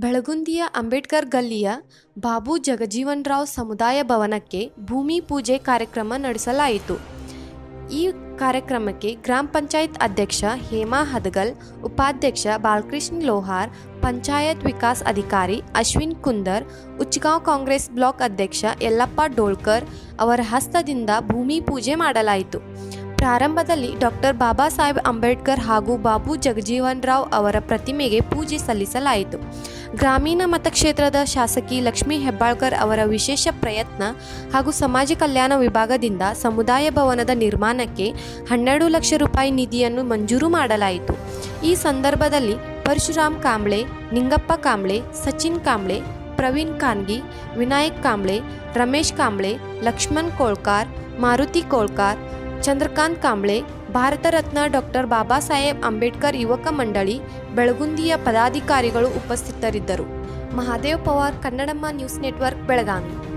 ಬೆಳಗುಂದಿಯ ಅಂಬೇಡ್ಕರ್ ಗಲ್ಲಿಯ ಬಾಬು ಜಗಜೀವನರಾವ್ ಸಮುದಾಯ ಭವನಕ್ಕೆ ಭೂಮಿ ಪೂಜೆ ಕಾರ್ಯಕ್ರಮ ನಡೆಸಲಾಯಿತು ಈ ಕಾರ್ಯಕ್ರಮಕ್ಕೆ ಗ್ರಾಮ ಪಂಚಾಯತ್ ಅಧ್ಯಕ್ಷ ಹೇಮಾ ಹದಗಲ್ ಉಪಾಧ್ಯಕ್ಷ ಬಾಲಕೃಷ್ಣ ಲೋಹಾರ್ ಪಂಚಾಯತ್ ವಿಕಾಸ್ ಅಧಿಕಾರಿ ಅಶ್ವಿನ್ ಕುಂದರ್ ಉಚ್ಗಾಂವ್ ಕಾಂಗ್ರೆಸ್ ಬ್ಲಾಕ್ ಅಧ್ಯಕ್ಷ ಯಲ್ಲಪ್ಪ ಡೋಳ್ಕರ್ ಅವರ ಹಸ್ತದಿಂದ ಭೂಮಿ ಪೂಜೆ ಮಾಡಲಾಯಿತು ಪ್ರಾರಂಭದಲ್ಲಿ ಡಾಕ್ಟರ್ ಬಾಬಾ ಸಾಹೇಬ್ ಅಂಬೇಡ್ಕರ್ ಹಾಗೂ ಬಾಬು ಜಗಜೀವನ್ ರಾವ್ ಅವರ ಪ್ರತಿಮೆಗೆ ಪೂಜೆ ಸಲ್ಲಿಸಲಾಯಿತು ಗ್ರಾಮೀಣ ಮತಕ್ಷೇತ್ರದ ಶಾಸಕಿ ಲಕ್ಷ್ಮೀ ಹೆಬ್ಬಾಳ್ಕರ್ ಅವರ ವಿಶೇಷ ಪ್ರಯತ್ನ ಹಾಗೂ ಸಮಾಜ ಕಲ್ಯಾಣ ವಿಭಾಗದಿಂದ ಸಮುದಾಯ ಭವನದ ನಿರ್ಮಾಣಕ್ಕೆ ಹನ್ನೆರಡು ಲಕ್ಷ ರೂಪಾಯಿ ನಿಧಿಯನ್ನು ಮಂಜೂರು ಮಾಡಲಾಯಿತು ಈ ಸಂದರ್ಭದಲ್ಲಿ ಪರಶುರಾಮ್ ಕಾಂಬ್ಳೆ ನಿಂಗಪ್ಪ ಕಾಂಬ್ಳೆ ಸಚಿನ್ ಕಾಂಬ್ಳೆ ಪ್ರವೀಣ್ ಖಾನ್ಗಿ ವಿನಾಯಕ್ ಕಾಂಬ್ಳೆ ರಮೇಶ್ ಕಾಂಬ್ಳೆ ಲಕ್ಷ್ಮಣ್ ಕೋಳ್ಕಾರ್ ಮಾರುತಿ ಕೋಳ್ಕಾರ್ ಚಂದ್ರಕಾಂತ್ ಕಾಂಬ್ಳೆ ಭಾರತ ರತ್ನ ಡಾಕ್ಟರ್ ಬಾಬಾ ಸಾಹೇಬ್ ಅಂಬೇಡ್ಕರ್ ಯುವಕ ಮಂಡಳಿ ಬೆಳಗುಂದಿಯ ಪದಾಧಿಕಾರಿಗಳು ಉಪಸ್ಥಿತರಿದ್ದರು ಮಹಾದೇವ್ ಪವಾರ್ ಕನ್ನಡಮ್ಮ ನ್ಯೂಸ್ ನೆಟ್ವರ್ಕ್ ಬೆಳಗಾವಿ